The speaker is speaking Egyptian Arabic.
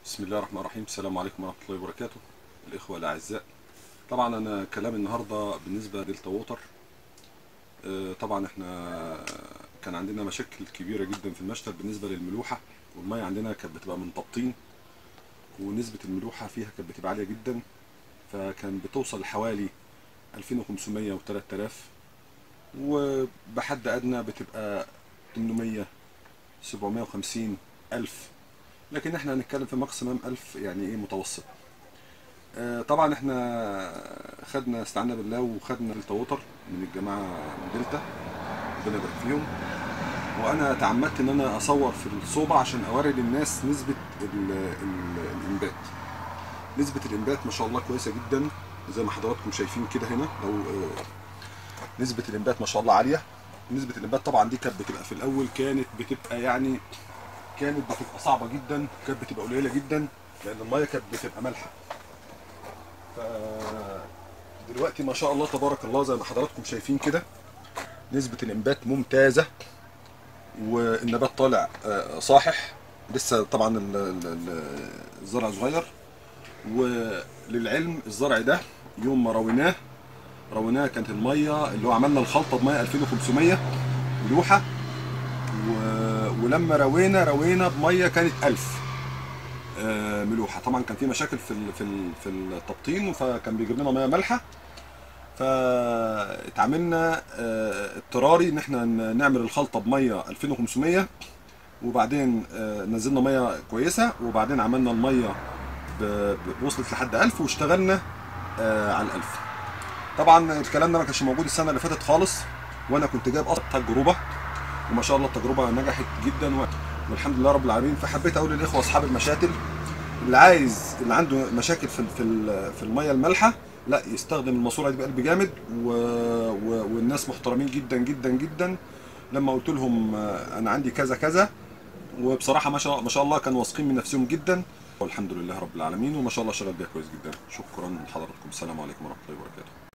بسم الله الرحمن الرحيم السلام عليكم ورحمة الله وبركاته الإخوة الأعزاء طبعا أنا كلام النهاردة بالنسبة لدلتا ووتر آه، طبعا احنا كان عندنا مشاكل كبيرة جدا في المشتل بالنسبة للملوحة والمية عندنا كانت بتبقى من تبطين ونسبة الملوحة فيها كانت بتبقى عالية جدا فكان بتوصل لحوالي 2500 و 3000 وبحد أدنى بتبقى 800 750 ألف لكن احنا هنتكلم في ماكسيمم 1000 يعني ايه متوسط آه، طبعا احنا خدنا استعنا بالله وخدنا دلتا ووتر من الجماعه من دلتا ربنا يبارك فيهم وانا تعمدت ان انا اصور في الصوبه عشان اوري للناس نسبه ال ال الانبات نسبه الانبات ما شاء الله كويسه جدا زي ما حضراتكم شايفين كده هنا لو آه، نسبه الانبات ما شاء الله عاليه نسبه الانبات طبعا دي كانت بتبقى في الاول كانت بتبقى يعني كانت بتبقى صعبه جدا كانت بتبقى قليله جدا لان الميه كانت بتبقى مالحه ف دلوقتي ما شاء الله تبارك الله زي ما حضراتكم شايفين كده نسبه الانبات ممتازه والنبات طالع آه، صاحح لسه طبعا ال- ال- ال- الزرع صغير وللعلم الزرع ده يوم ما رويناه رويناه كانت الميه اللي هو عملنا الخلطه بميه 2500 ملوحه و... ولما روينا روينا بميه كانت 1000 آه، ملوحه طبعا كان في مشاكل في ال... في ال... في التبطين فكان بيجيب لنا ميه مالحه فاتعاملنا آه، اضطراري ان احنا ن- نعمل الخلطه بميه 2500 وبعدين آه، نزلنا ميه كويسه وبعدين عملنا الميه ب... ب... وصلت لحد 1000 واشتغلنا آه، على ال 1000 طبعا الكلام ده ما كانش موجود السنه اللي فاتت خالص وانا كنت جايب اصلا تجربه وما شاء الله التجربه نجحت جدا و- والحمد لله رب العالمين فحبيت اقول للاخوه اصحاب المشاتل اللي عايز اللي عنده مشاكل في ال- في ال- في الميه المالحه لا يستخدم الماسوره دي بقلب جامد و... و... والناس محترمين جدا جدا جدا لما قلت لهم آه، انا عندي كذا كذا وبصراحه ما شاء ما شاء الله كانوا واثقين من نفسهم جدا والحمد لله رب العالمين وما شاء الله شغال بيها كويس جدا شكرا لحضراتكم السلام عليكم ورحمه الله وبركاته